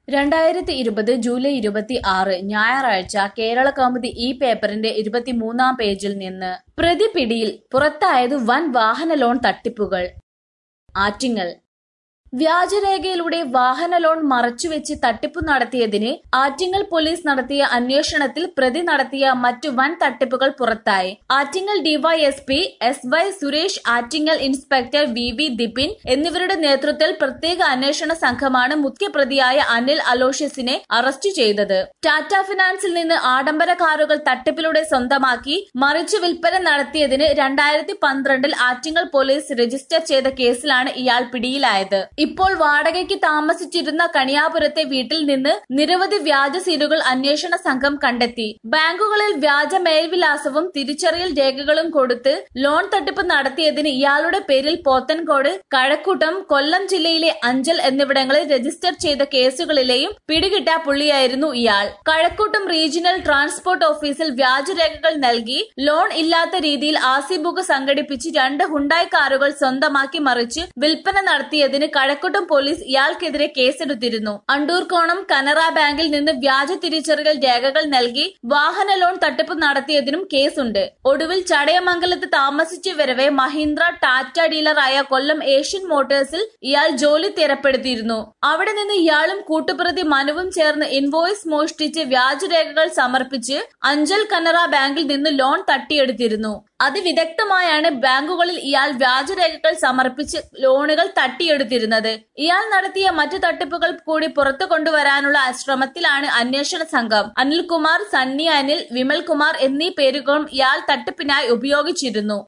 രണ്ടായിരത്തി ഇരുപത് ജൂലൈ ഇരുപത്തി ആറ് ഞായറാഴ്ച കേരള കൗമുദി ഈ പേപ്പറിന്റെ ഇരുപത്തിമൂന്നാം പേജിൽ നിന്ന് പ്രതി പിടിയിൽ പുറത്തായത് വൻ വാഹന ലോൺ തട്ടിപ്പുകൾ ആറ്റിങ്ങൽ വ്യാജരേഖയിലൂടെ വാഹന ലോൺ മറച്ചുവെച്ച് തട്ടിപ്പു നടത്തിയതിന് ആറ്റിങ്ങൽ പോലീസ് നടത്തിയ അന്വേഷണത്തിൽ പ്രതി നടത്തിയ മറ്റു വൻ തട്ടിപ്പുകൾ പുറത്തായി Attingal DYSP S Y Suresh Attingal inspector V V Dipin എന്നിവരുടെ നേതൃത്വത്തിൽ പ്രത്യേക അന്വേഷണ സംഘമാണ് മുഖ്യപ്രതിയായ അനിൽ അലോഷ്യസിനെ അറസ്റ്റ് ചെയ്തത് ടാറ്റ ഫിനാൻസിൽ നിന്ന് ആഡംബര കാറുകൾ തട്ടിപ്പിലൂടെ സ്വന്തമാക്കി മറിച്ചു വിൽപ്പന നടത്തിയതിന് രണ്ടായിരത്തി പന്ത്രണ്ടിൽ ആറ്റിങ്ങൽ പോലീസ് രജിസ്റ്റർ ചെയ്ത കേസിലാണ് ഇയാൾ പിടിയിലായത് ഇപ്പോൾ വാടകയ്ക്ക് താമസിച്ചിരുന്ന കണിയാപുരത്തെ വീട്ടിൽ നിന്ന് നിരവധി വ്യാജ സീലുകൾ അന്വേഷണ സംഘം കണ്ടെത്തി ബാങ്കുകളിൽ വ്യാജ മേൽവിലാസവും തിരിച്ചറിയൽ രേഖകളും കൊടുത്ത് ലോൺ തട്ടിപ്പ് നടത്തിയതിന് ഇയാളുടെ പേരിൽ പോത്തൻകോട് കഴക്കൂട്ടം കൊല്ലം ജില്ലയിലെ അഞ്ചൽ എന്നിവിടങ്ങളിൽ രജിസ്റ്റർ ചെയ്ത കേസുകളിലെയും പിടികിട്ടാ പുള്ളിയായിരുന്നു ഇയാൾ കഴക്കൂട്ടം റീജിയണൽ ട്രാൻസ്പോർട്ട് ഓഫീസിൽ വ്യാജരേഖകൾ നൽകി ലോൺ ഇല്ലാത്ത രീതിയിൽ ആസി ബുക്ക് സംഘടിപ്പിച്ച് രണ്ട് ഹുണ്ടായി കാറുകൾ സ്വന്തമാക്കി മറിച്ച് വിൽപ്പന നടത്തിയതിന് കഴക്കൂട്ടം പോലീസ് ഇയാൾക്കെതിരെ കേസെടുത്തിരുന്നു അണ്ടൂർക്കോണം കനറ ബാങ്കിൽ നിന്ന് വ്യാജ തിരിച്ചറിയൽ രേഖകൾ നൽകി വാഹന ലോൺ തട്ടിപ്പ് നടത്തിയതിനും കേസുണ്ട് ഒടുവിൽ ചടയമംഗലത്ത് താമസിച്ചു വരവെ മഹീന്ദ്ര ടാറ്റ ഡീലറായ കൊല്ലം ഏഷ്യൻ മോട്ടോഴ്സിൽ ഇയാൾ ജോലി സ്ഥിരപ്പെടുത്തിയിരുന്നു അവിടെ നിന്ന് ഇയാളും കൂട്ടുപ്രതി മനുവും ചേർന്ന് ഇൻവോയ്സ് മോഷ്ടിച്ച് വ്യാജരേഖകൾ സമർപ്പിച്ച് അഞ്ചൽ കനറ ബാങ്കിൽ നിന്ന് ലോൺ തട്ടിയെടുത്തിരുന്നു അതിവിദഗ്ധമായാണ് ബാങ്കുകളിൽ ഇയാൾ വ്യാജരേഖകൾ സമർപ്പിച്ച് ലോണുകൾ തട്ടിയെടുത്തിരുന്നത് ഇയാൾ നടത്തിയ മറ്റു തട്ടിപ്പുകൾ കൂടി പുറത്തു കൊണ്ടുവരാനുള്ള ശ്രമത്തിലാണ് അന്വേഷണ സംഘം അനിൽകുമാർ സണ്ണി അനിൽ വിമൽകുമാർ എന്നീ പേരുകളും ഇയാൾ തട്ടിപ്പിനായി ഉപയോഗിച്ചിരുന്നു